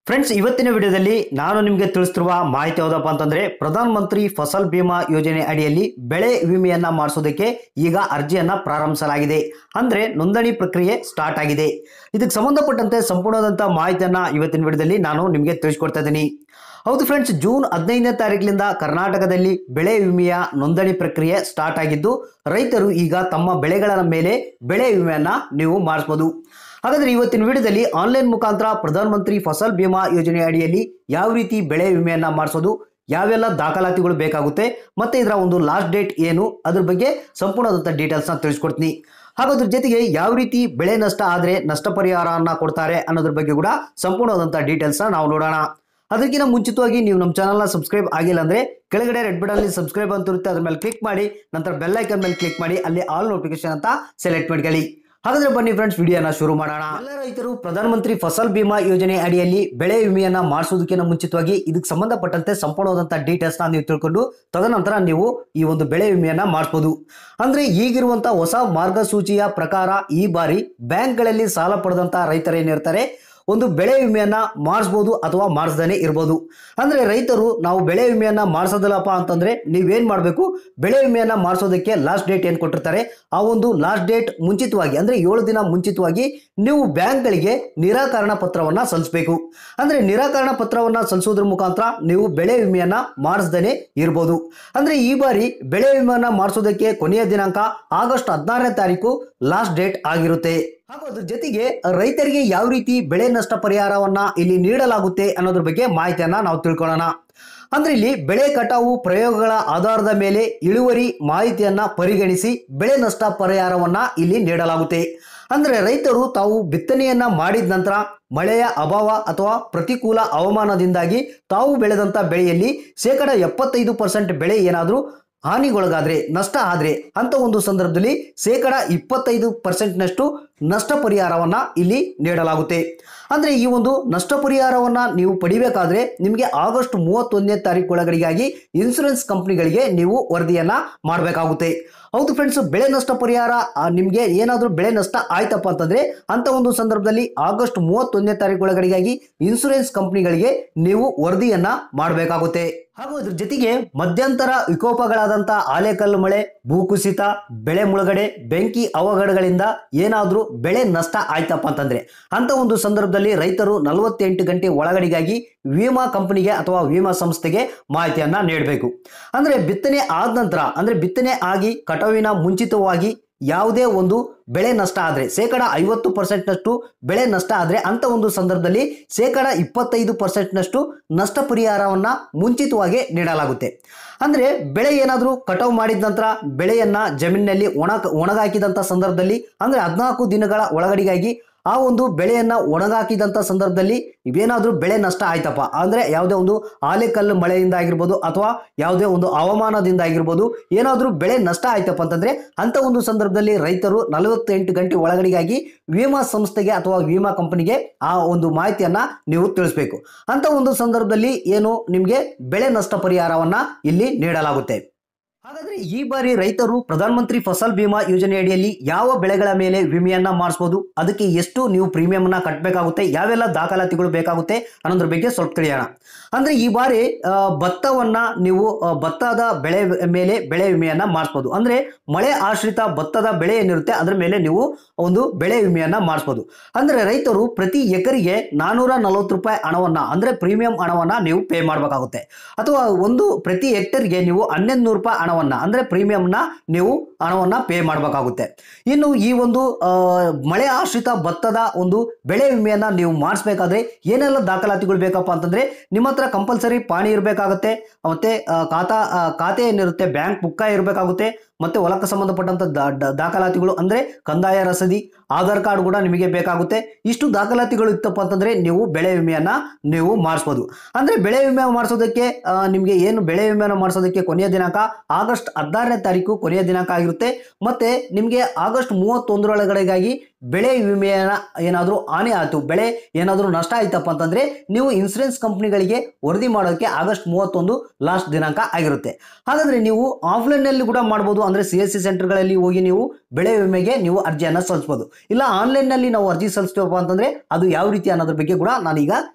friends ಇವತ್ತಿನ ವಿಡಿಯೋದಲ್ಲಿ ನಾನು ನಿಮಗೆ ತಿಳಿಸ್ತಿರುವ ಮಾಹಿತಿ ಯಾವುದಪ್ಪ ಅಂತಂದ್ರೆ ಪ್ರಧಾನ ಮಂತ್ರಿ ಫಸಲ್ ಬಿಮಾ ಯೋಜನೆ ಅಡಿಯಲ್ಲಿ ಬೆಳೆ ವಿಮೆಯನ್ನ ಮಾಡಿಸೋದಕ್ಕೆ ಈಗ ಅರ್ಜಿಯನ್ನ ಪ್ರಾರಂಭಿಸಲಾಗಿದೆ ಅಂದ್ರೆ ನೋಂದಣಿ ಪ್ರಕ್ರಿಯೆ ಸ್ಟಾರ್ಟ್ ಆಗಿದೆ ಇದಕ್ಕೆ ಸಂಬಂಧಪಟ್ಟಂತೆ ಸಂಪೂರ್ಣವಾದಂಥ ಮಾಹಿತಿಯನ್ನ ಇವತ್ತಿನ ವಿಡಿಯೋದಲ್ಲಿ ನಾನು ನಿಮಗೆ ತಿಳಿಸ್ಕೊಡ್ತಾ ಇದ್ದೀನಿ ಹೌದು ಫ್ರೆಂಡ್ಸ್ ಜೂನ್ ಹದಿನೈದನೇ ತಾರೀಕಿನಿಂದ ಕರ್ನಾಟಕದಲ್ಲಿ ಬೆಳೆ ವಿಮೆಯ ನೋಂದಣಿ ಪ್ರಕ್ರಿಯೆ ಸ್ಟಾರ್ಟ್ ಆಗಿದ್ದು ರೈತರು ಈಗ ತಮ್ಮ ಬೆಳೆಗಳ ಮೇಲೆ ಬೆಳೆ ವಿಮೆಯನ್ನ ನೀವು ಮಾಡಿಸ್ಬೋದು ಹಾಗಾದ್ರೆ ಇವತ್ತಿನ ವಿಡಿಯೋದಲ್ಲಿ ಆನ್ಲೈನ್ ಮುಖಾಂತರ ಪ್ರಧಾನ ಮಂತ್ರಿ ಫಸಲ್ ಬಿಮಾ ಯೋಜನೆ ಅಡಿಯಲ್ಲಿ ಯಾವ ರೀತಿ ಬೆಳೆ ವಿಮೆಯನ್ನ ಮಾಡಿಸೋದು ಯಾವೆಲ್ಲ ದಾಖಲಾತಿಗಳು ಬೇಕಾಗುತ್ತೆ ಮತ್ತೆ ಇದರ ಒಂದು ಲಾಸ್ಟ್ ಡೇಟ್ ಏನು ಅದ್ರ ಬಗ್ಗೆ ಸಂಪೂರ್ಣವಾದಂಥ ಡೀಟೇಲ್ಸ್ನ ತಿಳಿಸ್ಕೊಡ್ತೀನಿ ಹಾಗಾದ್ರ ಜೊತೆಗೆ ಯಾವ ರೀತಿ ಬೆಳೆ ನಷ್ಟ ಆದರೆ ನಷ್ಟ ಪರಿಹಾರವನ್ನ ಕೊಡ್ತಾರೆ ಅನ್ನೋದ್ರ ಬಗ್ಗೆ ಕೂಡ ಸಂಪೂರ್ಣವಾದಂಥ ಡೀಟೇಲ್ಸ್ನ ನಾವು ನೋಡೋಣ ಅದಕ್ಕಿಂತ ಮುಂಚಿತವಾಗಿ ನೀವು ನಮ್ಮ ಚಾನಲ್ನ ಸಬ್ಸ್ಕ್ರೈಬ್ ಆಗಿಲ್ಲ ಅಂದ್ರೆ ಕೆಳಗಡೆ ರೆಡ್ ಬಟನ್ ಸಬ್ಸ್ಕ್ರೈಬ್ ಅಂತ ಇರುತ್ತೆ ಅದ್ರ ಮೇಲೆ ಕ್ಲಿಕ್ ಮಾಡಿ ನಂತರ ಬೆಲ್ ಐಕನ್ ಮೇಲೆ ಕ್ಲಿಕ್ ಮಾಡಿ ಅಲ್ಲಿ ಆಲ್ ನೋಟಿಫಿಕೇಶನ್ ಅಂತ ಸೆಲೆಕ್ಟ್ ಮಾಡ್ಕೊಳ್ಳಿ ಹಾಗಾದ್ರೆ ಬನ್ನಿ ಫ್ರೆಂಡ್ಸ್ ವಿಡಿಯೋನ ಶುರು ಮಾಡೋಣ ಎಲ್ಲ ರೈತರು ಪ್ರಧಾನಮಂತ್ರಿ ಫಸಲ್ ಬಿಮಾ ಯೋಜನೆ ಅಡಿಯಲ್ಲಿ ಬೆಳೆ ವಿಮೆಯನ್ನ ಮಾಡಿಸೋದಕ್ಕಿಂತ ಮುಂಚಿತವಾಗಿ ಇದಕ್ಕೆ ಸಂಬಂಧಪಟ್ಟಂತೆ ಸಂಪೂರ್ಣವಾದಂತಹ ಡೀಟೇಲ್ಸ್ ನ ನೀವು ತಿಳ್ಕೊಂಡು ತದನಂತರ ನೀವು ಈ ಒಂದು ಬೆಳೆ ವಿಮೆಯನ್ನ ಮಾಡಿಸಬಹುದು ಅಂದ್ರೆ ಈಗಿರುವಂತಹ ಹೊಸ ಮಾರ್ಗಸೂಚಿಯ ಪ್ರಕಾರ ಈ ಬಾರಿ ಬ್ಯಾಂಕ್ಗಳಲ್ಲಿ ಸಾಲ ಪಡೆದಂತಹ ರೈತರು ಏನಿರ್ತಾರೆ ಒಂದು ಬೆಳೆ ವಿಮೆಯನ್ನ ಮಾಡಿಸ್ಬೋದು ಅಥವಾ ಮಾಡಿಸ್ದೇ ಇರ್ಬೋದು ಅಂದ್ರೆ ರೈತರು ನಾವು ಬೆಳೆ ವಿಮೆಯನ್ನ ಮಾಡಿಸೋದಿಲ್ಲಪ್ಪ ಅಂತಂದ್ರೆ ನೀವೇನ್ ಮಾಡಬೇಕು ಬೆಳೆ ವಿಮೆಯನ್ನ ಮಾಡಿಸೋದಕ್ಕೆ ಲಾಸ್ಟ್ ಡೇಟ್ ಏನು ಕೊಟ್ಟಿರ್ತಾರೆ ಆ ಒಂದು ಲಾಸ್ಟ್ ಡೇಟ್ ಮುಂಚಿತವಾಗಿ ಅಂದ್ರೆ ಏಳು ದಿನ ಮುಂಚಿತವಾಗಿ ನೀವು ಬ್ಯಾಂಕ್ಗಳಿಗೆ ನಿರಾಕರಣ ಪತ್ರವನ್ನ ಸಲ್ಲಿಸಬೇಕು ಅಂದ್ರೆ ನಿರಾಕರಣ ಪತ್ರವನ್ನ ಸಲ್ಲಿಸೋದ್ರ ಮುಖಾಂತರ ನೀವು ಬೆಳೆ ವಿಮೆಯನ್ನ ಮಾಡಿಸ್ದೇ ಇರ್ಬೋದು ಅಂದ್ರೆ ಈ ಬಾರಿ ಬೆಳೆ ವಿಮೆಯನ್ನ ಮಾಡಿಸೋದಕ್ಕೆ ಕೊನೆಯ ದಿನಾಂಕ ಆಗಸ್ಟ್ ಹದಿನಾರನೇ ತಾರೀಕು ಲಾಸ್ಟ್ ಡೇಟ್ ಆಗಿರುತ್ತೆ ಹಾಗೂ ಅದ್ರ ಜೊತೆಗೆ ರೈತರಿಗೆ ಯಾವ ರೀತಿ ಬೆಳೆ ನಷ್ಟ ಪರಿಹಾರವನ್ನ ಇಲ್ಲಿ ನೀಡಲಾಗುತ್ತೆ ಅನ್ನೋದ್ರ ಬಗ್ಗೆ ಮಾಹಿತಿಯನ್ನ ನಾವು ತಿಳ್ಕೊಳ್ಳೋಣ ಅಂದ್ರೆ ಇಲ್ಲಿ ಬೆಳೆ ಕಟಾವು ಪ್ರಯೋಗಗಳ ಆಧಾರದ ಮೇಲೆ ಇಳುವರಿ ಮಾಹಿತಿಯನ್ನ ಪರಿಗಣಿಸಿ ಬೆಳೆ ನಷ್ಟ ಪರಿಹಾರವನ್ನ ಇಲ್ಲಿ ನೀಡಲಾಗುತ್ತೆ ಅಂದ್ರೆ ರೈತರು ತಾವು ಬಿತ್ತನೆಯನ್ನ ಮಾಡಿದ ನಂತರ ಮಳೆಯ ಅಭಾವ ಅಥವಾ ಪ್ರತಿಕೂಲ ಹವಾಮಾನದಿಂದಾಗಿ ತಾವು ಬೆಳೆದಂತ ಬೆಳೆಯಲ್ಲಿ ಶೇಕಡ ಎಪ್ಪತ್ತೈದು ಪರ್ಸೆಂಟ್ ಬೆಳೆ ಏನಾದರೂ ಹಾನಿಗೊಳಗಾದ್ರೆ ನಷ್ಟ ಆದ್ರೆ ಅಂತ ಒಂದು ಸಂದರ್ಭದಲ್ಲಿ ಶೇಕಡ ಇಪ್ಪತ್ತೈದು ಪರ್ಸೆಂಟ್ನಷ್ಟು ನಷ್ಟ ಪರಿಹಾರವನ್ನ ಇಲ್ಲಿ ನೀಡಲಾಗುತ್ತೆ ಅಂದ್ರೆ ಈ ಒಂದು ನಷ್ಟ ಪರಿಹಾರವನ್ನ ನೀವು ಪಡಿಬೇಕಾದ್ರೆ ನಿಮಗೆ ಆಗಸ್ಟ್ ಮೂವತ್ತೊಂದನೇ ತಾರೀಕು ಒಳಗಡೆಗಾಗಿ ಇನ್ಸೂರೆನ್ಸ್ ಕಂಪ್ನಿಗಳಿಗೆ ನೀವು ವರದಿಯನ್ನ ಮಾಡಬೇಕಾಗುತ್ತೆ ಹೌದು ಫ್ರೆಂಡ್ಸ್ ಬೆಳೆ ನಷ್ಟ ಪರಿಹಾರ ಆ, ನಿಮ್ಗೆ ಏನಾದರೂ ಬೆಳೆ ನಷ್ಟ ಆಯ್ತಪ್ಪ ಅಂತಂದ್ರೆ ಅಂತ ಒಂದು ಸಂದರ್ಭದಲ್ಲಿ ಆಗಸ್ಟ್ ಮೂವತ್ತೊಂದನೇ ತಾರೀಕು ಒಳಗಡೆಗಾಗಿ ಇನ್ಸೂರೆನ್ಸ್ ಕಂಪ್ನಿಗಳಿಗೆ ನೀವು ವರದಿಯನ್ನ ಮಾಡಬೇಕಾಗುತ್ತೆ ಹಾಗೂ ಇದ್ರ ಜೊತೆಗೆ ಮಧ್ಯಂತರ ವಿಕೋಪಗಳಾದಂಥ ಆಲೆಕಲ್ಲು ಮಳೆ ಭೂಕುಸಿತ ಬೆಳೆ ಮುಳುಗಡೆ ಬೆಂಕಿ ಅವಘಡಗಳಿಂದ ಏನಾದರೂ ಬೆಳೆ ನಷ್ಟ ಆಯ್ತಪ್ಪ ಅಂತಂದ್ರೆ ಅಂತ ಒಂದು ಸಂದರ್ಭದಲ್ಲಿ ರೈತರು ನಲವತ್ತೆಂಟು ಗಂಟೆ ಒಳಗಡೆಗಾಗಿ ವಿಮಾ ಕಂಪನಿಗೆ ಅಥವಾ ವಿಮಾ ಸಂಸ್ಥೆಗೆ ಮಾಹಿತಿಯನ್ನ ನೀಡಬೇಕು ಅಂದ್ರೆ ಬಿತ್ತನೆ ಆದ ನಂತರ ಅಂದ್ರೆ ಬಿತ್ತನೆ ಆಗಿ ಕಟಾವಿನ ಮುಂಚಿತವಾಗಿ ಯಾವುದೇ ಒಂದು ಬೆಳೆ ನಷ್ಟ ಆದರೆ ಶೇಕಡ ಐವತ್ತು ಪರ್ಸೆಂಟ್ನಷ್ಟು ಬೆಳೆ ನಷ್ಟ ಆದರೆ ಅಂತ ಒಂದು ಸಂದರ್ಭದಲ್ಲಿ ಶೇಕಡ ಇಪ್ಪತ್ತೈದು ಪರ್ಸೆಂಟ್ನಷ್ಟು ನಷ್ಟ ಪರಿಹಾರವನ್ನು ಮುಂಚಿತವಾಗಿ ನೀಡಲಾಗುತ್ತೆ ಅಂದರೆ ಬೆಳೆ ಏನಾದರೂ ಕಟಾವು ಮಾಡಿದ ನಂತರ ಬೆಳೆಯನ್ನು ಜಮೀನಿನಲ್ಲಿ ಒಣ ಒಣಗಾಕಿದಂಥ ಸಂದರ್ಭದಲ್ಲಿ ಅಂದರೆ ಹದಿನಾಲ್ಕು ದಿನಗಳ ಒಳಗಡೆಗಾಗಿ ಆ ಒಂದು ಬೆಳೆಯನ್ನು ಒಣಗಾಕಿದಂಥ ಸಂದರ್ಭದಲ್ಲಿ ಇವೇನಾದರೂ ಬೆಳೆ ನಷ್ಟ ಆಯ್ತಪ್ಪ ಅಂದರೆ ಯಾವುದೇ ಒಂದು ಆಲೆಕಲ್ಲು ಮಳೆಯಿಂದ ಆಗಿರ್ಬೋದು ಅಥವಾ ಯಾವುದೇ ಒಂದು ಹವಾಮಾನದಿಂದ ಆಗಿರ್ಬೋದು ಏನಾದರೂ ಬೆಳೆ ನಷ್ಟ ಆಯ್ತಪ್ಪ ಅಂತಂದರೆ ಅಂಥ ಒಂದು ಸಂದರ್ಭದಲ್ಲಿ ರೈತರು ನಲವತ್ತೆಂಟು ಗಂಟೆ ಒಳಗಡೆಗಾಗಿ ವಿಮಾ ಸಂಸ್ಥೆಗೆ ಅಥವಾ ವಿಮಾ ಕಂಪನಿಗೆ ಆ ಒಂದು ಮಾಹಿತಿಯನ್ನು ನೀವು ತಿಳಿಸ್ಬೇಕು ಅಂತ ಒಂದು ಸಂದರ್ಭದಲ್ಲಿ ಏನು ನಿಮಗೆ ಬೆಳೆ ನಷ್ಟ ಪರಿಹಾರವನ್ನು ಇಲ್ಲಿ ನೀಡಲಾಗುತ್ತೆ ಹಾಗಾದ್ರೆ ಈ ಬಾರಿ ರೈತರು ಪ್ರಧಾನಮಂತ್ರಿ ಫಸಲ್ ಬಿಮಾ ಯೋಜನೆ ಅಡಿಯಲ್ಲಿ ಯಾವ ಬೆಳೆಗಳ ಮೇಲೆ ವಿಮೆಯನ್ನ ಮಾಡಿಸಬಹುದು ಅದಕ್ಕೆ ಎಷ್ಟು ನೀವು ಪ್ರೀಮಿಯಂನ ಕಟ್ಟಬೇಕಾಗುತ್ತೆ ಯಾವೆಲ್ಲ ದಾಖಲಾತಿಗಳು ಬೇಕಾಗುತ್ತೆ ಅನ್ನೋದ್ರ ಬಗ್ಗೆ ಸ್ವಲ್ಪ ತಿಳಿಯೋಣ ಅಂದ್ರೆ ಈ ಬಾರಿ ಆ, ಭತ್ತವನ್ನ ನೀವು ಆ, ಭತ್ತದ ಬೆಳೆ ಮೇಲೆ ಬೆಳೆ ವಿಮೆಯನ್ನ ಮಾಡಿಸ್ಬೋದು ಅಂದ್ರೆ ಮಳೆ ಆಶ್ರಿತ ಭತ್ತದ ಬೆಳೆ ಏನಿರುತ್ತೆ ಅದ್ರ ಮೇಲೆ ನೀವು ಒಂದು ಬೆಳೆ ವಿಮೆಯನ್ನ ಮಾಡಿಸ್ಬೋದು ಅಂದ್ರೆ ರೈತರು ಪ್ರತಿ ಎಕರಿಗೆ ನಾನೂರ ನಲವತ್ತು ರೂಪಾಯಿ ಹಣವನ್ನ ಅಂದ್ರೆ ಪ್ರೀಮಿಯಂ ಹಣವನ್ನ ನೀವು ಪೇ ಮಾಡಬೇಕಾಗುತ್ತೆ ಅಥವಾ ಒಂದು ಪ್ರತಿ ಹೆಕ್ಟರ್ಗೆ ನೀವು ಹನ್ನೊಂದು ನೂರು ರೂಪಾಯಿ ಹಣವನ್ನ ಅಂದ್ರೆ ಪ್ರೀಮಿಯಂನ ನೀವು ಹಣವನ್ನ ಪೇ ಮಾಡಬೇಕಾಗುತ್ತೆ ಇನ್ನು ಈ ಒಂದು ಆ, ಮಳೆ ಆಶ್ರಿತ ಭತ್ತದ ಒಂದು ಬೆಳೆ ವಿಮೆಯನ್ನ ನೀವು ಮಾಡಿಸ್ಬೇಕಾದ್ರೆ ಏನೆಲ್ಲ ದಾಖಲಾತಿಗಳು ಬೇಕಪ್ಪ ಅಂತಂದ್ರೆ ನಿಮ್ಮ ಹತ್ರ ಕಂಪಲ್ಸರಿ ಪಾಣಿ ಇರಬೇಕಾಗುತ್ತೆ ಮತ್ತೆ ಆ, ಖಾತಾ ಆ, ಖಾತೆ ಏನಿರುತ್ತೆ ಬ್ಯಾಂಕ್ ಬುಕ್ಕ ಇರಬೇಕಾಗುತ್ತೆ ಮತ್ತೆ ಹೊಲಕ್ಕೆ ಸಂಬಂಧಪಟ್ಟಂತ ದಾ- ದಾ- ದಾಖಲಾತಿಗಳು ಅಂದ್ರೆ ಕಂದಾಯ ರಸೀದಿ ಆಧಾರ್ ಕಾರ್ಡ್ ಕೂಡ ನಿಮಗೆ ಬೇಕಾಗುತ್ತೆ ಇಷ್ಟು ದಾಖಲಾತಿಗಳು ಇತ್ತಪ್ಪ ಅಂತಂದ್ರೆ ನೀವು ಬೆಳೆ ವಿಮೆಯನ್ನ ನೀವು ಮಾಡಿಸ್ಬೋದು ಅಂದ್ರೆ ಬೆಳೆ ವಿಮೆ ಮಾಡಿಸೋದಕ್ಕೆ ಆ, ನಿಮಗೆ ಏನು ಬೆಳೆ ವಿಮೆಯನ್ನು ಮಾಡಿಸೋದಕ್ಕೆ ಕೊನೆಯ ದಿನಾಂಕ ಆಗಸ್ಟ್ ಹದಿನಾರನೇ ತಾರೀಕು ಕೊನೆಯ ದಿನಾಂಕ ಆಗಿರುತ್ತೆ ಮತ್ತೆ ನಿಮಗೆ ಆಗಸ್ಟ್ ಮೂವತ್ತೊಂದರೊಳಗಡೆಗಾಗಿ ಬೆಳೆ ವಿಮೆಯನ್ನ ಏನಾದರೂ ಹಾನಿ ಆಯಿತು ಬೆಳೆ ಏನಾದರೂ ನಷ್ಟ ಆಯ್ತಪ್ಪ ಅಂತಂದ್ರೆ ನೀವು ಇನ್ಸೂರೆನ್ಸ್ ಕಂಪ್ನಿಗಳಿಗೆ ವರದಿ ಮಾಡೋಕ್ಕೆ ಆಗಸ್ಟ್ ಮೂವತ್ತೊಂದು ಲಾಸ್ಟ್ ದಿನಾಂಕ ಆಗಿರುತ್ತೆ ಹಾಗಾದ್ರೆ ನೀವು ಆಫ್ಲೈನ್ನಲ್ಲಿ ಕೂಡ ಮಾಡ್ಬೋದು ಅಂದ್ರೆ ಸಿ ಎಸ್ ಸಿ ಸೆಂಟರ್ಗಳಲ್ಲಿ ಹೋಗಿ ನೀವು ಬೆಳೆ ವಿಮೆಗೆ ನೀವು ಅರ್ಜಿಯನ್ನು ಸಲ್ಲಿಸ್ಬೋದು ಇಲ್ಲ ಆನ್ಲೈನ್ನಲ್ಲಿ ನಾವು ಅರ್ಜಿ ಸಲ್ಲಿಸ್ತೀವಪ್ಪ ಅಂತಂದ್ರೆ ಅದು ಯಾವ ರೀತಿ ಅನ್ನೋದ್ರ ಬಗ್ಗೆ ಕೂಡ ನಾನೀಗ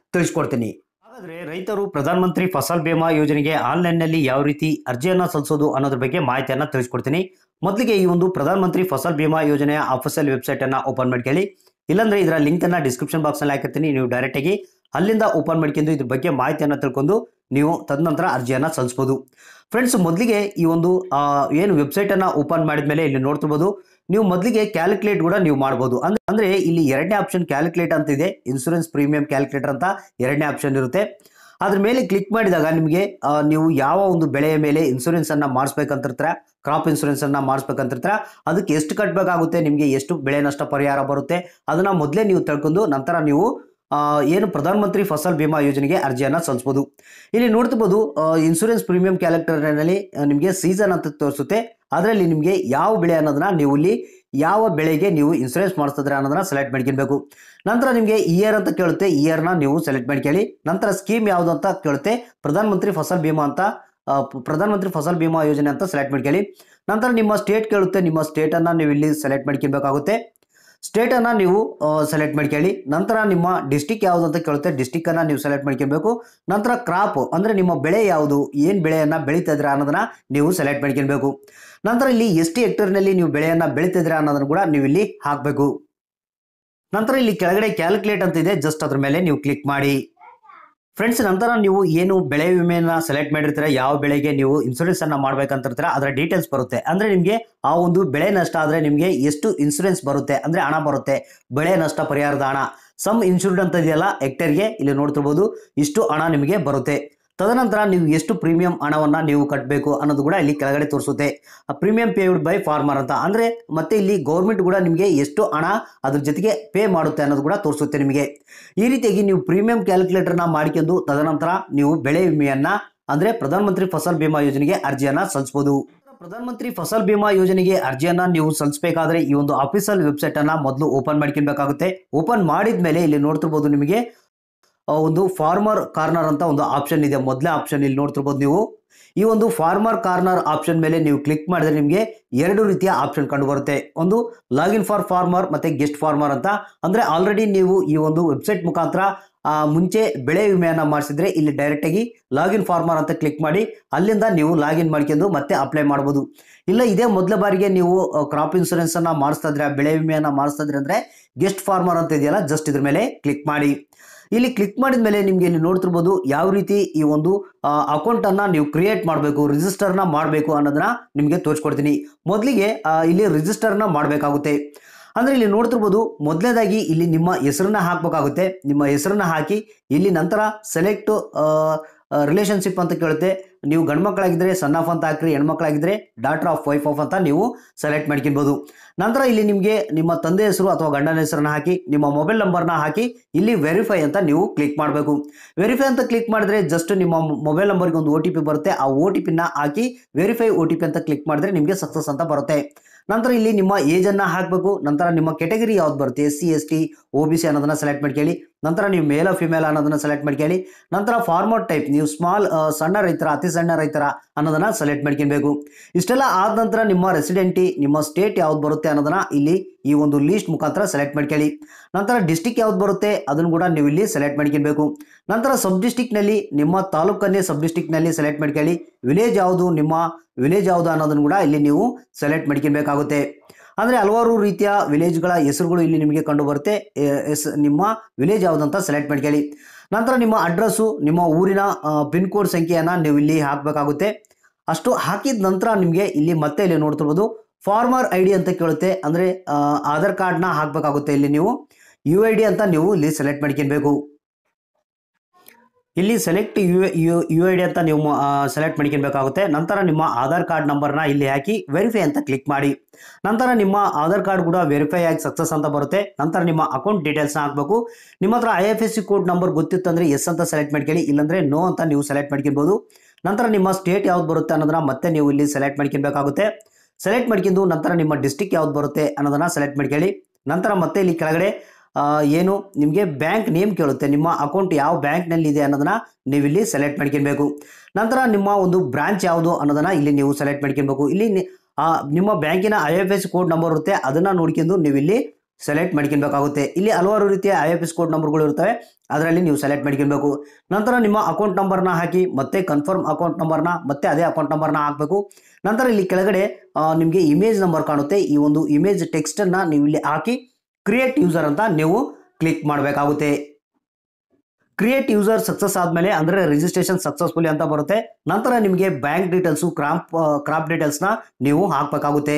ತಿಳಿಸ್ಕೊಡ್ತೀನಿ ಹಾಗಾದ್ರೆ ರೈತರು ಪ್ರಧಾನಮಂತ್ರಿ ಫಸಲ್ ಬಿಮಾ ಯೋಜನೆಗೆ ಆನ್ಲೈನ್ನಲ್ಲಿ ಯಾವ ರೀತಿ ಅರ್ಜಿಯನ್ನು ಸಲ್ಲಿಸೋದು ಅನ್ನೋದ್ರ ಬಗ್ಗೆ ಮಾಹಿತಿಯನ್ನು ತಿಳಿಸ್ಕೊಡ್ತೀನಿ ಮೊದಲಿಗೆ ಈ ಒಂದು ಪ್ರಧಾನಮಂತ್ರಿ ಫಸಲ್ ಬಿಮಾ ಯೋಜನೆಯ ಅಫಿಷಿಯಲ್ ವೆಬ್ಸೈಟನ್ನು ಓಪನ್ ಮಾಡ್ಕೊಳ್ಳಿ ಇಲ್ಲಾಂದ್ರೆ ಇದರ ಲಿಂಕನ್ನು ಡಿಸ್ಕ್ರಿಪ್ಷನ್ ಬಾಕ್ಸ್ನಲ್ಲಿ ಹಾಕಿರ್ತೀನಿ ನೀವು ಡೈರೆಕ್ಟಾಗಿ ಅಲ್ಲಿಂದ ಓಪನ್ ಮಾಡ್ಕೊಂಡು ಇದ್ರ ಬಗ್ಗೆ ಮಾಹಿತಿಯನ್ನು ತಿಳ್ಕೊಂಡು ನೀವು ತದನಂತರ ಅರ್ಜಿಯನ್ನು ಸಲ್ಲಿಸ್ಬೋದು ಫ್ರೆಂಡ್ಸ್ ಮೊದಲಿಗೆ ಈ ಒಂದು ಆ, ಏನು ವೆಬ್ಸೈಟನ್ನು ಓಪನ್ ಮಾಡಿದ ಮೇಲೆ ಇಲ್ಲಿ ನೋಡ್ತಿರ್ಬೋದು ನೀವು ಮೊದಲಿಗೆ ಕ್ಯಾಲ್ಕುಲೇಟ್ ಕೂಡ ನೀವು ಮಾಡ್ಬೋದು ಅಂದ್ರೆ ಅಂದ್ರೆ ಇಲ್ಲಿ ಎರಡನೇ ಆಪ್ಷನ್ ಕ್ಯಾಲ್ಕುಲೇಟ್ ಅಂತ ಇದೆ ಇನ್ಸೂರೆನ್ಸ್ ಪ್ರೀಮಿಯಂ ಕ್ಯಾಲ್ಕುಲೇಟರ್ ಅಂತ ಎರಡನೇ ಆಪ್ಷನ್ ಇರುತ್ತೆ ಅದ್ರ ಮೇಲೆ ಕ್ಲಿಕ್ ಮಾಡಿದಾಗ ನಿಮಗೆ ಆ, ನೀವು ಯಾವ ಒಂದು ಬೆಳೆಯ ಮೇಲೆ ಇನ್ಸೂರೆನ್ಸ್ ಅನ್ನ ಮಾಡಿಸ್ಬೇಕಂತಿರ್ತೀರ ಕ್ರಾಪ್ ಇನ್ಸೂರೆನ್ಸ್ ಅನ್ನ ಮಾಡಿಸ್ಬೇಕಂತಿರ್ತೀರ ಅದಕ್ಕೆ ಎಷ್ಟು ಕಟ್ಟಬೇಕಾಗುತ್ತೆ ನಿಮಗೆ ಎಷ್ಟು ಬೆಳೆ ನಷ್ಟ ಪರಿಹಾರ ಬರುತ್ತೆ ಅದನ್ನ ಮೊದಲೇ ನೀವು ತಿಳ್ಕೊಂಡು ನಂತರ ನೀವು ಆ, ಏನು ಪ್ರಧಾನಮಂತ್ರಿ ಫಸಲ್ ಬಿಮಾ ಯೋಜನೆಗೆ ಅರ್ಜಿಯನ್ನು ಸಲ್ಲಿಸ್ಬೋದು ಇಲ್ಲಿ ನೋಡ್ತಿರ್ಬೋದು ಇನ್ಸೂರೆನ್ಸ್ ಪ್ರೀಮಿಯಂ ಕ್ಯಾಲೆಕ್ಟರ್ನಲ್ಲಿ ನಿಮಗೆ ಸೀಸನ್ ಅಂತ ತೋರಿಸುತ್ತೆ ಅದರಲ್ಲಿ ನಿಮಗೆ ಯಾವ ಬೆಳೆ ಅನ್ನೋದನ್ನ ನೀವು ಇಲ್ಲಿ ಯಾವ ಬೆಳೆಗೆ ನೀವು ಇನ್ಸೂರೆನ್ಸ್ ಮಾಡಿಸಿದ್ರೆ ಅನ್ನೋದನ್ನ ಸೆಲೆಕ್ಟ್ ಮಾಡ್ಕೊಬೇಕು ನಂತರ ನಿಮಗೆ ಇಯರ್ ಅಂತ ಕೇಳುತ್ತೆ ಇಯರ್ನ ನೀವು ಸೆಲೆಕ್ಟ್ ಮಾಡ್ಕೊಳ್ಳಿ ನಂತರ ಸ್ಕೀಮ್ ಯಾವುದು ಅಂತ ಕೇಳುತ್ತೆ ಪ್ರಧಾನಮಂತ್ರಿ ಫಸಲ್ ಬಿಮಾ ಅಂತ ಆ, ಪ- ಪ್ರಧಾನಮಂತ್ರಿ ಫಸಲ್ ಬಿಮಾ ಯೋಜನೆ ಅಂತ ಸೆಲೆಕ್ಟ್ ಮಾಡ್ಕೊಳ್ಳಿ ನಂತರ ನಿಮ್ಮ ಸ್ಟೇಟ್ ಕೇಳುತ್ತೆ ನಿಮ್ಮ ಸ್ಟೇಟನ್ನು ನೀವು ಇಲ್ಲಿ ಸೆಲೆಕ್ಟ್ ಮಾಡ್ಕೊಬೇಕಾಗುತ್ತೆ ಸ್ಟೇಟನ್ನು ನೀವು ಸೆಲೆಕ್ಟ್ ಮಾಡ್ಕೊಳ್ಳಿ ನಂತರ ನಿಮ್ಮ ಡಿಸ್ಟಿಕ್ ಯಾವುದು ಅಂತ ಕೇಳುತ್ತೆ ಡಿಸ್ಟಿಕ್ಕನ್ನು ನೀವು ಸೆಲೆಕ್ಟ್ ಮಾಡ್ಕೊಬೇಕು ನಂತರ ಕ್ರಾಪ್ ಅಂದರೆ ನಿಮ್ಮ ಬೆಳೆ ಯಾವುದು ಏನು ಬೆಳೆಯನ್ನು ಬೆಳೀತಾ ಇದ್ದೀರಾ ಅನ್ನೋದನ್ನ ನೀವು ಸೆಲೆಕ್ಟ್ ಮಾಡ್ಕೊಬೇಕು ನಂತರ ಇಲ್ಲಿ ಎಷ್ಟು ಹೆಕ್ಟರ್ನಲ್ಲಿ ನೀವು ಬೆಳೆಯನ್ನು ಬೆಳೀತಿದ್ದೀರಾ ಅನ್ನೋದನ್ನು ಕೂಡ ನೀವು ಇಲ್ಲಿ ಹಾಕಬೇಕು ನಂತರ ಇಲ್ಲಿ ಕೆಳಗಡೆ ಕ್ಯಾಲ್ಕುಲೇಟ್ ಅಂತ ಇದೆ ಜಸ್ಟ್ ಅದ್ರ ಮೇಲೆ ನೀವು ಕ್ಲಿಕ್ ಮಾಡಿ ಫ್ರೆಂಡ್ಸ್ ನಂತರ ನೀವು ಏನು ಬೆಳೆ ವಿಮೆಯನ್ನ ಸೆಲೆಕ್ಟ್ ಮಾಡಿರ್ತೀರ ಯಾವ ಬೆಳೆಗೆ ನೀವು ಇನ್ಸೂರೆನ್ಸ್ ಅನ್ನ ಮಾಡ್ಬೇಕಂತಿರ್ತೀರ ಅದರ ಡೀಟೇಲ್ಸ್ ಬರುತ್ತೆ ಅಂದ್ರೆ ನಿಮಗೆ ಆ ಒಂದು ಬೆಳೆ ನಷ್ಟ ಆದ್ರೆ ನಿಮಗೆ ಎಷ್ಟು ಇನ್ಸೂರೆನ್ಸ್ ಬರುತ್ತೆ ಅಂದ್ರೆ ಹಣ ಬರುತ್ತೆ ಬೆಳೆ ನಷ್ಟ ಪರಿಹಾರದ ಹಣ ಸಮ್ ಇನ್ಶೂರ್ಡ್ ಅಂತ ಇದೆಯಲ್ಲ ಹೆಕ್ಟರ್ಗೆ ಇಲ್ಲಿ ನೋಡ್ತಿರ್ಬೋದು ಇಷ್ಟು ಹಣ ನಿಮಗೆ ಬರುತ್ತೆ ತದನಂತರ ನೀವು ಎಷ್ಟು ಪ್ರೀಮಿಯಂ ಹಣವನ್ನ ನೀವು ಕಟ್ಟಬೇಕು ಅನ್ನೋದು ಕೂಡ ಇಲ್ಲಿ ಕೆಳಗಡೆ ತೋರಿಸುತ್ತೆ ಪ್ರೀಮಿಯಂ ಪೇಯ್ಡ್ ಬೈ ಫಾರ್ಮರ್ ಅಂತ ಅಂದ್ರೆ ಮತ್ತೆ ಇಲ್ಲಿ ಗೌರ್ಮೆಂಟ್ ಕೂಡ ನಿಮಗೆ ಎಷ್ಟು ಹಣ ಅದ್ರ ಜೊತೆಗೆ ಪೇ ಮಾಡುತ್ತೆ ಅನ್ನೋದು ಕೂಡ ತೋರಿಸುತ್ತೆ ನಿಮಗೆ ಈ ರೀತಿಯಾಗಿ ನೀವು ಪ್ರೀಮಿಯಂ ಕ್ಯಾಲ್ಕುಲೇಟರ್ನ ಮಾಡ್ಕೊಂಡು ತದನಂತರ ನೀವು ಬೆಳೆ ವಿಮೆಯನ್ನ ಅಂದ್ರೆ ಪ್ರಧಾನಮಂತ್ರಿ ಫಸಲ್ ಬಿಮಾ ಯೋಜನೆಗೆ ಅರ್ಜಿಯನ್ನ ಸಲ್ಲಿಸಬಹುದು ಪ್ರಧಾನಮಂತ್ರಿ ಫಸಲ್ ಬಿಮಾ ಯೋಜನೆಗೆ ಅರ್ಜಿಯನ್ನ ನೀವು ಸಲ್ಲಿಸಬೇಕಾದ್ರೆ ಈ ಒಂದು ಅಫಿಷಿಯಲ್ ವೆಬ್ಸೈಟ್ ಅನ್ನ ಮೊದಲು ಓಪನ್ ಮಾಡ್ಕೊಬೇಕಾಗುತ್ತೆ ಓಪನ್ ಮಾಡಿದ ಮೇಲೆ ಇಲ್ಲಿ ನೋಡ್ತಿರ್ಬೋದು ನಿಮಗೆ ಆ, ಒಂದು ಫಾರ್ಮರ್ ಕಾರ್ನರ್ ಅಂತ ಒಂದು ಆಪ್ಷನ್ ಇದೆ ಮೊದಲೇ ಆಪ್ಷನ್ ಇಲ್ಲಿ ನೋಡ್ತಿರ್ಬೋದು ನೀವು ಈ ಒಂದು ಫಾರ್ಮರ್ ಕಾರ್ನರ್ ಆಪ್ಷನ್ ಮೇಲೆ ನೀವು ಕ್ಲಿಕ್ ಮಾಡಿದ್ರೆ ನಿಮಗೆ ಎರಡು ರೀತಿಯ ಆಪ್ಷನ್ ಕಂಡು ಬರುತ್ತೆ ಒಂದು ಲಾಗಿನ್ ಫಾರ್ ಫಾರ್ಮರ್ ಮತ್ತೆ ಗೆಸ್ಟ್ ಫಾರ್ಮರ್ ಅಂತ ಅಂದ್ರೆ ಆಲ್ರೆಡಿ ನೀವು ಈ ಒಂದು ವೆಬ್ಸೈಟ್ ಮುಖಾಂತರ ಆ, ಮುಂಚೆ ಬೆಳೆ ವಿಮೆಯನ್ನ ಮಾಡಿಸಿದ್ರೆ ಇಲ್ಲಿ ಡೈರೆಕ್ಟ್ ಆಗಿ ಲಾಗಿನ್ ಫಾರ್ಮರ್ ಅಂತ ಕ್ಲಿಕ್ ಮಾಡಿ ಅಲ್ಲಿಂದ ನೀವು ಲಾಗಿನ್ ಮಾಡ್ಕೊಂಡು ಮತ್ತೆ ಅಪ್ಲೈ ಮಾಡ್ಬೋದು ಇಲ್ಲ ಇದೇ ಮೊದಲ ಬಾರಿಗೆ ನೀವು ಕ್ರಾಪ್ ಇನ್ಸೂರೆನ್ಸ್ ಅನ್ನ ಮಾಡಿಸ್ತಾ ಇದ್ರೆ ಬೆಳೆ ವಿಮೆಯನ್ನ ಮಾಡಿಸ್ತಾ ಇದ್ರೆ ಅಂದ್ರೆ ಗೆಸ್ಟ್ ಫಾರ್ಮರ್ ಅಂತ ಇದೆಯಲ್ಲ ಜಸ್ಟ್ ಇದ್ರ ಮೇಲೆ ಕ್ಲಿಕ್ ಮಾಡಿ ಇಲ್ಲಿ ಕ್ಲಿಕ್ ಮಾಡಿದ ಮೇಲೆ ನಿಮ್ಗೆ ಇಲ್ಲಿ ನೋಡ್ತಿರ್ಬೋದು ಯಾವ ರೀತಿ ಈ ಒಂದು ಅಕೌಂಟ್ ಅನ್ನ ನೀವು ಕ್ರಿಯೇಟ್ ಮಾಡಬೇಕು ರಿಜಿಸ್ಟರ್ನ ಮಾಡಬೇಕು ಅನ್ನೋದನ್ನ ನಿಮಗೆ ತೋರಿಸ್ಕೊಡ್ತೀನಿ ಮೊದಲಿಗೆ ಇಲ್ಲಿ ರಿಜಿಸ್ಟರ್ನ ಮಾಡಬೇಕಾಗುತ್ತೆ ಅಂದ್ರೆ ಇಲ್ಲಿ ನೋಡ್ತಿರ್ಬೋದು ಮೊದಲನೇದಾಗಿ ಇಲ್ಲಿ ನಿಮ್ಮ ಹೆಸರನ್ನ ಹಾಕಬೇಕಾಗುತ್ತೆ ನಿಮ್ಮ ಹೆಸರನ್ನ ಹಾಕಿ ಇಲ್ಲಿ ನಂತರ ಸೆಲೆಕ್ಟ್ ರಿಲೇಶನ್ಶಿಪ್ ಅಂತ ಕೇಳುತ್ತೆ ನೀವು ಗಂಡು ಮಕ್ಕಳಾಗಿದ್ರೆ ಸನ್ ಆಫ್ ಅಂತ ಹಾಕ್ರಿ ಹೆಣ್ಮಕ್ಳಾಗಿದ್ರೆ ಡಾಟರ್ ಆಫ್ ವೈಫ್ ಆಫ್ ಅಂತ ನೀವು ಸೆಲೆಕ್ಟ್ ಮಾಡ್ಕೊಬೋದು ನಂತರ ಇಲ್ಲಿ ನಿಮಗೆ ನಿಮ್ಮ ತಂದೆ ಹೆಸರು ಅಥವಾ ಗಂಡನ ಹೆಸರನ್ನ ಹಾಕಿ ನಿಮ್ಮ ಮೊಬೈಲ್ ನಂಬರ್ನ ಹಾಕಿ ಇಲ್ಲಿ ವೆರಿಫೈ ಅಂತ ನೀವು ಕ್ಲಿಕ್ ಮಾಡಬೇಕು ವೆರಿಫೈ ಅಂತ ಕ್ಲಿಕ್ ಮಾಡಿದ್ರೆ ಜಸ್ಟ್ ನಿಮ್ಮ ಮೊಬೈಲ್ ನಂಬರ್ಗೆ ಒಂದು ಒ ಟಿ ಪಿ ಬರುತ್ತೆ ಆ ಒ ಟಿ ಪಿನ ಹಾಕಿ ವೆರಿಫೈ ಒ ಟಿ ಪಿ ಅಂತ ಕ್ಲಿಕ್ ಮಾಡಿದ್ರೆ ನಿಮಗೆ ಸಕ್ಸಸ್ ಅಂತ ಬರುತ್ತೆ ನಂತರ ಇಲ್ಲಿ ನಿಮ್ಮ ಏಜ್ ಅನ್ನ ಹಾಕಬೇಕು ನಂತರ ನಿಮ್ಮ ಕೆಟಗರಿ ಯಾವ್ದು ಬರುತ್ತೆ S C S T O B C ಅನ್ನೋದನ್ನ ಸೆಲೆಕ್ಟ್ ಮಾಡ್ಕೊಳ್ಳಿ ನಂತರ ನೀವು ಮೇಲ್ ಫಿಮೇಲ್ ಅನ್ನೋದನ್ನ ಸೆಲೆಕ್ಟ್ ಮಾಡ್ಕೊಳ್ಳಿ ನಂತರ ಫಾರ್ಮರ್ ಟೈಪ್ ನೀವು ಸ್ಮಾಲ್ ಸಣ್ಣ ರೈತರ ಅತಿ ಸಣ್ಣ ರೈತರ ಅನ್ನೋದನ್ನ ಸೆಲೆಕ್ಟ್ ಮಾಡ್ಕೊಬೇಕು ಇಷ್ಟೆಲ್ಲ ಆದ ನಂತರ ನಿಮ್ಮ ರೆಸಿಡೆಂಟಿ ನಿಮ್ಮ ಸ್ಟೇಟ್ ಯಾವ್ದು ಬರುತ್ತೆ ಅನ್ನೋದನ್ನ ಇಲ್ಲಿ ಈ ಒಂದು ಲೀಸ್ಟ್ ಮುಖಾಂತರ ಸೆಲೆಕ್ಟ್ ಮಾಡ್ಕೊಳ್ಳಿ ನಂತರ ಡಿಸ್ಟಿಕ್ ಯಾವ್ದು ಬರುತ್ತೆ ಅದನ್ನು ಕೂಡ ನೀವು ಇಲ್ಲಿ ಸೆಲೆಕ್ಟ್ ಮಾಡ್ಕೊಬೇಕು ನಂತರ ಸಬ್ ಡಿಸ್ಟಿಕ್ನಲ್ಲಿ ನಿಮ್ಮ ತಾಲೂಕನ್ನೇ ಸಬ್ ಡಿಸ್ಟಿಕ್ನಲ್ಲಿ ಸೆಲೆಕ್ಟ್ ಮಾಡ್ಕೊಳ್ಳಿ ವಿಲೇಜ್ ಯಾವುದು ನಿಮ್ಮ ವಿಲೇಜ್ ಯಾವುದು ಅನ್ನೋದನ್ನು ಕೂಡ ಇಲ್ಲಿ ನೀವು ಸೆಲೆಕ್ಟ್ ಮಾಡ್ಕೊಬೇಕಾಗುತ್ತೆ ಅಂದರೆ ಹಲವಾರು ರೀತಿಯ ವಿಲೇಜ್ಗಳ ಹೆಸರುಗಳು ಇಲ್ಲಿ ನಿಮಗೆ ಕಂಡು ಬರುತ್ತೆ ಎ- ಎಸ್ ನಿಮ್ಮ ವಿಲೇಜ್ ಯಾವುದಂತ ಸೆಲೆಕ್ಟ್ ಮಾಡ್ಕೊಳ್ಳಿ ನಂತರ ನಿಮ್ಮ ಅಡ್ರೆಸ್ಸು ನಿಮ್ಮ ಊರಿನ ಪಿನ್ ಕೋಡ್ ಸಂಖ್ಯೆಯನ್ನು ನೀವು ಇಲ್ಲಿ ಹಾಕಬೇಕಾಗುತ್ತೆ ಅಷ್ಟು ಹಾಕಿದ ನಂತರ ನಿಮಗೆ ಇಲ್ಲಿ ಮತ್ತೆ ಇಲ್ಲಿ ನೋಡ್ತಿರ್ಬೋದು ಫಾರ್ಮರ್ ಐ ಡಿ ಅಂತ ಕೇಳುತ್ತೆ ಅಂದರೆ ಆಧಾರ್ ಕಾರ್ಡ್ನ ಹಾಕಬೇಕಾಗುತ್ತೆ ಇಲ್ಲಿ ನೀವು ಯು ಐ ಡಿ ಅಂತ ನೀವು ಇಲ್ಲಿ ಸೆಲೆಕ್ಟ್ ಮಾಡ್ಕೊಬೇಕು ಇಲ್ಲಿ select U U U I D ಅಂತ ನೀವು ಸೆಲೆಕ್ಟ್ ಮಾಡ್ಕೊಬೇಕಾಗುತ್ತೆ ನಂತರ ನಿಮ್ಮ ಆಧಾರ್ ಕಾರ್ಡ್ ನಂಬರ್ನ ಇಲ್ಲಿ ಹಾಕಿ ವೆರಿಫೈ ಅಂತ ಕ್ಲಿಕ್ ಮಾಡಿ ನಂತರ ನಿಮ್ಮ ಆಧಾರ್ ಕಾರ್ಡ್ ಕೂಡ ವೆರಿಫೈ ಆಗಿ ಸಕ್ಸಸ್ ಅಂತ ಬರುತ್ತೆ ನಂತರ ನಿಮ್ಮ ಅಕೌಂಟ್ ಡೀಟೇಲ್ಸ್ನ ಹಾಕಬೇಕು ನಿಮ್ಮ ಹತ್ರ I F S C code number ಗೊತ್ತಿತ್ತಂದ್ರೆ ಎಸ್ ಅಂತ ಸೆಲೆಕ್ಟ್ ಮಾಡ್ಕೊಳ್ಳಿ ಇಲ್ಲಾಂದ್ರೆ ನೋ ಅಂತ ನೀವು ಸೆಲೆಕ್ಟ್ ಮಾಡ್ಕೊಬೋದು ನಂತರ ನಿಮ್ಮ ಸ್ಟೇಟ್ ಯಾವ್ದು ಬರುತ್ತೆ ಅನ್ನೋದನ್ನ ಮತ್ತೆ ನೀವು ಇಲ್ಲಿ ಸೆಲೆಕ್ಟ್ ಮಾಡ್ಕೊಬೇಕಾಗುತ್ತೆ ಸೆಲೆಕ್ಟ್ ಮಾಡ್ಕೊಂಡು ನಂತರ ನಿಮ್ಮ ಡಿಸ್ಟಿಕ್ ಯಾವ್ದು ಬರುತ್ತೆ ಅನ್ನೋದನ್ನ ಸೆಲೆಕ್ಟ್ ಮಾಡ್ಕೊಳ್ಳಿ ನಂತರ ಮತ್ತೆ ಇಲ್ಲಿ ಕೆಳಗಡೆ ಆ, ಏನು ನಿಮಗೆ ಬ್ಯಾಂಕ್ ನೇಮ್ ಕೇಳುತ್ತೆ ನಿಮ್ಮ ಅಕೌಂಟ್ ಯಾವ ಬ್ಯಾಂಕ್ನಲ್ಲಿ ಇದೆ ಅನ್ನೋದನ್ನ ನೀವು ಇಲ್ಲಿ ಸೆಲೆಕ್ಟ್ ಮಾಡ್ಕೊಬೇಕು ನಂತರ ನಿಮ್ಮ ಒಂದು ಬ್ರಾಂಚ್ ಯಾವುದು ಅನ್ನೋದನ್ನ ಇಲ್ಲಿ ನೀವು ಸೆಲೆಕ್ಟ್ ಮಾಡ್ಕೊಬೇಕು ಇಲ್ಲಿ ನಿ- ಆ, ನಿಮ್ಮ ಬ್ಯಾಂಕಿನ I F S code number ಇರುತ್ತೆ ಅದನ್ನ ನೋಡ್ಕೊಂಡು ನೀವು ಇಲ್ಲಿ ಸೆಲೆಕ್ಟ್ ಮಾಡ್ಕೊಬೇಕಾಗುತ್ತೆ ಇಲ್ಲಿ ಹಲವಾರು ರೀತಿಯ ಐ ಎಫ್ ಎಸ್ ಕೋಡ್ ನಂಬರ್ಗಳು ಇರ್ತವೆ ಅದರಲ್ಲಿ ನೀವು ಸೆಲೆಕ್ಟ್ ಮಾಡ್ಕೊಬೇಕು ನಂತರ ನಿಮ್ಮ ಅಕೌಂಟ್ ನಂಬರ್ನ ಹಾಕಿ ಮತ್ತೆ ಕನ್ಫರ್ಮ್ ಅಕೌಂಟ್ ನಂಬರ್ನ ಮತ್ತೆ ಅದೇ ಅಕೌಂಟ್ ನಂಬರ್ನ ಹಾಕಬೇಕು ನಂತರ ಇಲ್ಲಿ ಕೆಳಗಡೆ ಆ, ನಿಮಗೆ ಇಮೇಜ್ ನಂಬರ್ ಕಾಣುತ್ತೆ ಈ ಒಂದು ಇಮೇಜ್ ಟೆಕ್ಸ್ಟನ್ನು ನೀವು ಇಲ್ಲಿ ಹಾಕಿ ಕ್ರಿಯೇಟ್ ಯೂಸರ್ ಅಂತ ನೀವು ಕ್ಲಿಕ್ ಮಾಡಬೇಕಾಗುತ್ತೆ ಕ್ರಿಯೇಟ್ ಯೂಸರ್ ಸಕ್ಸಸ್ ಆದಮೇಲೆ ಅಂದರೆ ರಿಜಿಸ್ಟ್ರೇಷನ್ ಸಕ್ಸಸ್ಫುಲಿ ಅಂತ ಬರುತ್ತೆ ನಂತರ ನಿಮಗೆ ಬ್ಯಾಂಕ್ ಡೀಟೇಲ್ಸು ಕ್ರಾಪ್ ಕ್ರಾಪ್ ಡೀಟೇಲ್ಸ್ನ ನೀವು ಹಾಕಬೇಕಾಗುತ್ತೆ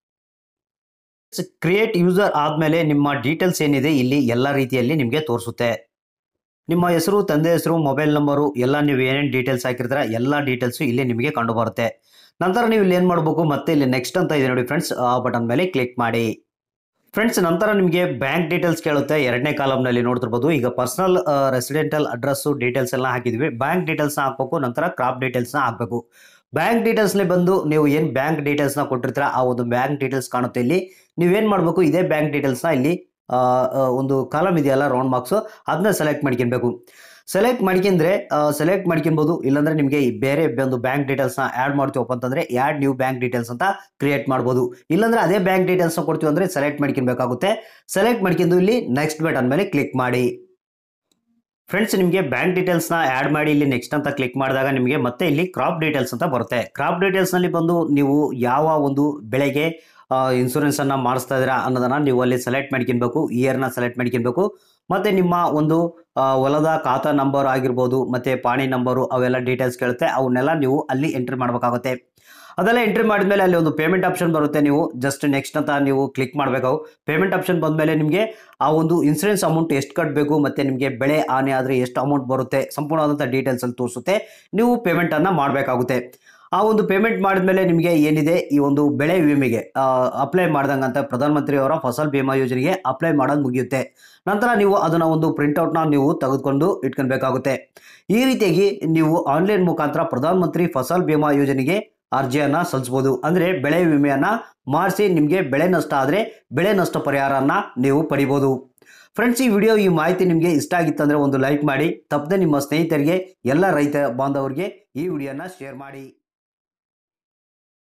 ಕ್ರಿಯೇಟ್ ಯೂಸರ್ ಆದಮೇಲೆ ನಿಮ್ಮ ಡೀಟೇಲ್ಸ್ ಏನಿದೆ ಇಲ್ಲಿ ಎಲ್ಲ ರೀತಿಯಲ್ಲಿ ನಿಮಗೆ ತೋರಿಸುತ್ತೆ ನಿಮ್ಮ ಹೆಸರು ತಂದೆ ಹೆಸರು ಮೊಬೈಲ್ ನಂಬರು ಎಲ್ಲ ನೀವು ಏನೇನು ಡೀಟೇಲ್ಸ್ ಹಾಕಿರ್ತೀರ ಎಲ್ಲ ಡೀಟೇಲ್ಸು ಇಲ್ಲಿ ನಿಮಗೆ ಕಂಡು ಬರುತ್ತೆ ನಂತರ ನೀವು ಇಲ್ಲಿ ಏನು ಮಾಡಬೇಕು ಮತ್ತೆ ಇಲ್ಲಿ ನೆಕ್ಸ್ಟ್ ಅಂತ ಇದೆ ನೋಡಿ ಫ್ರೆಂಡ್ಸ್ ಆ ಬಟನ್ ಮೇಲೆ ಕ್ಲಿಕ್ ಮಾಡಿ ಫ್ರೆಂಡ್ಸ್ ನಂತರ ನಿಮಗೆ ಬ್ಯಾಂಕ್ ಡೀಟೇಲ್ಸ್ ಕೇಳುತ್ತೆ ಎರಡನೇ ಕಾಲಮ್ನಲ್ಲಿ ನೋಡ್ತಿರ್ಬೋದು ಈಗ ಪರ್ಸನಲ್ ರೆಸಿಡೆಂಟಲ್ ಅಡ್ರೆಸ್ಸು ಡೀಟೇಲ್ಸ್ ಎಲ್ಲ ಹಾಕಿದ್ವಿ ಬ್ಯಾಂಕ್ ಡೀಟೇಲ್ಸ್ನ ಹಾಕಬೇಕು ನಂತರ ಕ್ರಾಪ್ ಡೀಟೇಲ್ಸ್ನ ಹಾಕಬೇಕು ಬ್ಯಾಂಕ್ ಡೀಟೇಲ್ಸ್ನೇ ಬಂದು ನೀವು ಏನು ಬ್ಯಾಂಕ್ ಡೀಟೇಲ್ಸ್ನ ಕೊಟ್ಟಿರ್ತೀರ ಆ ಒಂದು ಬ್ಯಾಂಕ್ ಡೀಟೇಲ್ಸ್ ಕಾಣುತ್ತೆ ಇಲ್ಲಿ ನೀವೇನು ಮಾಡಬೇಕು ಇದೇ ಬ್ಯಾಂಕ್ ಡೀಟೇಲ್ಸ್ನ ಇಲ್ಲಿ ಆ, ಆ, ಒಂದು ಕಾಲಮ್ ಇದೆಯಲ್ಲ ರೌಂಡ್ ಮಾರ್ಕ್ಸು ಅದನ್ನ ಸೆಲೆಕ್ಟ್ ಮಾಡ್ಕೊಬೇಕು ಸೆಲೆಕ್ಟ್ ಮಾಡ್ಕೊಂಡ್ರೆ ಸೆಲೆಕ್ಟ್ ಮಾಡ್ಕೊಬೋದು ಇಲ್ಲಾಂದ್ರೆ ನಿಮಗೆ ಈ ಬೇರೆ ಒಂದು ಬ್ಯಾಂಕ್ ಡೀಟೇಲ್ಸ್ನ ಆ್ಯಡ್ ಮಾಡ್ತೀವಪ್ಪ ಅಂತಂದ್ರೆ ಆ್ಯಡ್ ನ್ಯೂ ಬ್ಯಾಂಕ್ ಡೀಟೇಲ್ಸ್ ಅಂತ ಕ್ರಿಯೇಟ್ ಮಾಡ್ಬೋದು ಇಲ್ಲಾಂದ್ರೆ ಅದೇ ಬ್ಯಾಂಕ್ ಡೀಟೇಲ್ಸ್ನ ಕೊಡ್ತೀವಿ ಅಂದರೆ ಸೆಲೆಕ್ಟ್ ಮಾಡ್ಕೊಬೇಕಾಗುತ್ತೆ ಸೆಲೆಕ್ಟ್ ಮಾಡ್ಕೊಂಡು ಇಲ್ಲಿ ನೆಕ್ಸ್ಟ್ ಬಟನ್ ಮೇಲೆ ಕ್ಲಿಕ್ ಮಾಡಿ ಫ್ರೆಂಡ್ಸ್ ನಿಮಗೆ ಬ್ಯಾಂಕ್ ಡೀಟೇಲ್ಸ್ನ ಆ್ಯಡ್ ಮಾಡಿ ಇಲ್ಲಿ ನೆಕ್ಸ್ಟ್ ಅಂತ ಕ್ಲಿಕ್ ಮಾಡಿದಾಗ ನಿಮಗೆ ಮತ್ತೆ ಇಲ್ಲಿ ಕ್ರಾಪ್ ಡೀಟೇಲ್ಸ್ ಅಂತ ಬರುತ್ತೆ ಕ್ರಾಪ್ ಡೀಟೇಲ್ಸ್ನಲ್ಲಿ ಬಂದು ನೀವು ಯಾವ ಒಂದು ಬೆಳೆಗೆ ಇನ್ಸೂರೆನ್ಸನ್ನು ಮಾಡಿಸ್ತಾ ಇದ್ದೀರಾ ಅನ್ನೋದನ್ನು ನೀವು ಅಲ್ಲಿ ಸೆಲೆಕ್ಟ್ ಮಾಡ್ಕೊಬೇಕು ಇಯರ್ನ ಸೆಲೆಕ್ಟ್ ಮಾಡ್ಕೊಬೇಕು ಮತ್ತು ನಿಮ್ಮ ಒಂದು ಆ, ಹೊಲದ ಖಾತಾ ನಂಬರ್ ಆಗಿರ್ಬೋದು ಮತ್ತು ಪಾಣಿ ನಂಬರು ಅವೆಲ್ಲ ಡೀಟೇಲ್ಸ್ ಕೇಳುತ್ತೆ ಅವನ್ನೆಲ್ಲ ನೀವು ಅಲ್ಲಿ ಎಂಟ್ರಿ ಮಾಡಬೇಕಾಗುತ್ತೆ ಅದೆಲ್ಲ ಎಂಟ್ರಿ ಮಾಡಿದ್ಮೇಲೆ ಅಲ್ಲಿ ಒಂದು ಪೇಮೆಂಟ್ ಆಪ್ಷನ್ ಬರುತ್ತೆ ನೀವು ಜಸ್ಟ್ ನೆಕ್ಸ್ಟ್ ಅಂತ ನೀವು ಕ್ಲಿಕ್ ಮಾಡಬೇಕು ಪೇಮೆಂಟ್ ಆಪ್ಷನ್ ಬಂದಮೇಲೆ ನಿಮಗೆ ಆ ಒಂದು ಇನ್ಸೂರೆನ್ಸ್ ಅಮೌಂಟ್ ಎಷ್ಟು ಕಟ್ಟಬೇಕು ಮತ್ತು ನಿಮಗೆ ಬೆಳೆ ಹಾನಿ ಆದರೆ ಎಷ್ಟು ಅಮೌಂಟ್ ಬರುತ್ತೆ ಸಂಪೂರ್ಣವಾದಂಥ ಡೀಟೇಲ್ಸ್ ಅಲ್ಲಿ ತೋರಿಸುತ್ತೆ ನೀವು ಪೇಮೆಂಟನ್ನು ಮಾಡಬೇಕಾಗುತ್ತೆ ಆ ಒಂದು ಪೇಮೆಂಟ್ ಮಾಡಿದ್ಮೇಲೆ ನಿಮಗೆ ಏನಿದೆ ಈ ಒಂದು ಬೆಳೆ ವಿಮೆಗೆ ಅಪ್ಲೈ ಮಾಡ್ದಂಗೆ ಅಂತ ಪ್ರಧಾನಮಂತ್ರಿ ಅವರ ಫಸಲ್ ಬಿಮಾ ಯೋಜನೆಗೆ ಅಪ್ಲೈ ಮಾಡೋದು ಮುಗಿಯುತ್ತೆ ನಂತರ ನೀವು ಅದನ್ನು ಒಂದು ಪ್ರಿಂಟೌಟ್ನ ನೀವು ತೆಗೆದುಕೊಂಡು ಇಟ್ಕೊಳ್ಬೇಕಾಗುತ್ತೆ ಈ ರೀತಿಯಾಗಿ ನೀವು ಆನ್ಲೈನ್ ಮುಖಾಂತರ ಪ್ರಧಾನಮಂತ್ರಿ ಫಸಲ್ ಬಿಮಾ ಯೋಜನೆಗೆ ಅರ್ಜಿಯನ್ನು ಸಲ್ಲಿಸ್ಬೋದು ಅಂದರೆ ಬೆಳೆ ವಿಮೆಯನ್ನು ಮಾಡಿಸಿ ನಿಮಗೆ ಬೆಳೆ ನಷ್ಟ ಆದರೆ ಬೆಳೆ ನಷ್ಟ ಪರಿಹಾರನ ನೀವು ಪಡಿಬೋದು ಫ್ರೆಂಡ್ಸ್ ಈ ವಿಡಿಯೋ ಈ ಮಾಹಿತಿ ನಿಮಗೆ ಇಷ್ಟ ಆಗಿತ್ತಂದರೆ ಒಂದು ಲೈಕ್ ಮಾಡಿ ತಪ್ಪದೆ ನಿಮ್ಮ ಸ್ನೇಹಿತರಿಗೆ ಎಲ್ಲ ರೈತ ಬಾಂಧವರಿಗೆ ಈ ವಿಡಿಯೋನ ಶೇರ್ ಮಾಡಿ